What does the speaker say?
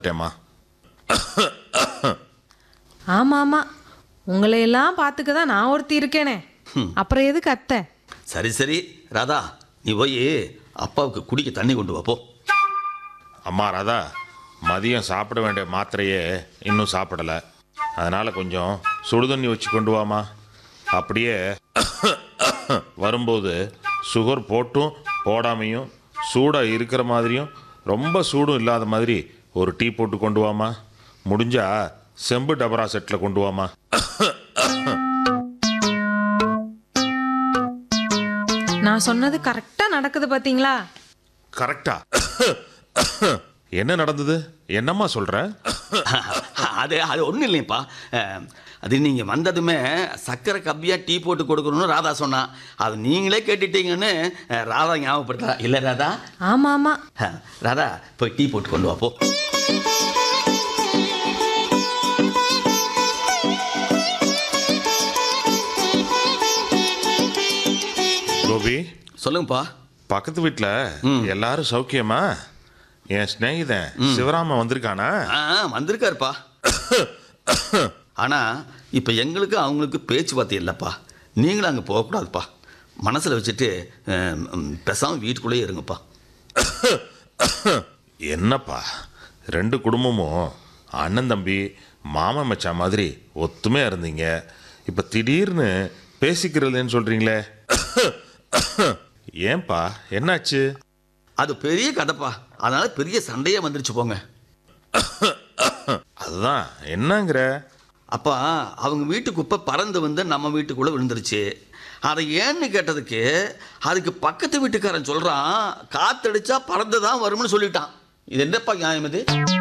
டேம்மா ஆமா ஆமா உங்களை எல்லாம் பார்த்துக்க தான் நான் ஒருத்தி இருக்கேனே அப்புறம் எதுக்கு அத்தை சரி சரி ராதா நீ போய் அப்பாவுக்கு குடிக்க தண்ணி கொண்டு வா போ அம்மா ராதா மதியம் சாப்பிட வேண்டிய மாத்திரையே இன்னும் சாப்பிடலை அதனால் கொஞ்சம் சுடுதண்ணி வச்சு கொண்டு வாமா அப்படியே வரும்போது சுகர் போட்டும் போடாமையும் சூடாக இருக்கிற மாதிரியும் ரொம்ப சூடும் இல்லாத மாதிரி ஒரு டீ போட்டு கொண்டு வாமா முடிஞ்சா செம்பு டபரா செட்டில் கொண்டு வாமா நான் சொன்னது கரெக்டா நடக்குது பாத்தீங்களா கரெக்டா என்ன நடந்தது என்னம்மா சொல்கிற அது அது ஒன்றும் இல்லைப்பா அஹ், அது நீங்கள் வந்ததுமே சக்கரை கப்பியாக டீ போட்டு கொடுக்கணும்னு ராதா சொன்னா அது நீங்களே கேட்டுட்டீங்கன்னு அஹ், ராதா ஞாபகப்படுத்தா இல்லை ராதா ஆமா ஆமா அஹ், ராதா போய் டீ போட்டு கொண்டு வா போ கோபி சொல்லுங்கப்பா பக்கத்து வீட்டில் எல்லாரும் சௌக்கியமா என் சிநேகிதன் சிவராமன் வந்திருக்கானா ஆ வந்திருக்காருப்பா ஆனால் இப்போ எங்களுக்கு அவங்களுக்கு பேச்சுவார்த்தை இல்லைப்பா நீங்களும் அங்கே போகக்கூடாதுப்பா மனசில் வச்சுட்டு அஹ், ம், பேசாம வீட்டுக்குள்ளேயே இருங்கப்பா என்னப்பா ரெண்டு குடும்பமும் அண்ணன் தம்பி மாமன் மச்சான் மாதிரி ஒத்துமையா இருந்தீங்க இப்போ திடீர்னு பேசிக்கிறதுன்னு சொல்றீங்களே ஏன்பா என்னாச்சு அது பெரிய கதைப்பா அதனால பெரிய சண்டையே வந்துருச்சு போங்க அதுதான் என்னங்கிற அப்பா அவங்க வீட்டு குப்பை பறந்து வந்து நம்ம வீட்டுக்குள்ளே விழுந்துருச்சு அதை ஏன்னு கேட்டதுக்கு அதுக்கு பக்கத்து வீட்டுக்காரன் சொல்கிறான் காத்தடிச்சா பறந்து தான் வரும்னு சொல்லிட்டான் இது என்னப்பா நியாயம் இது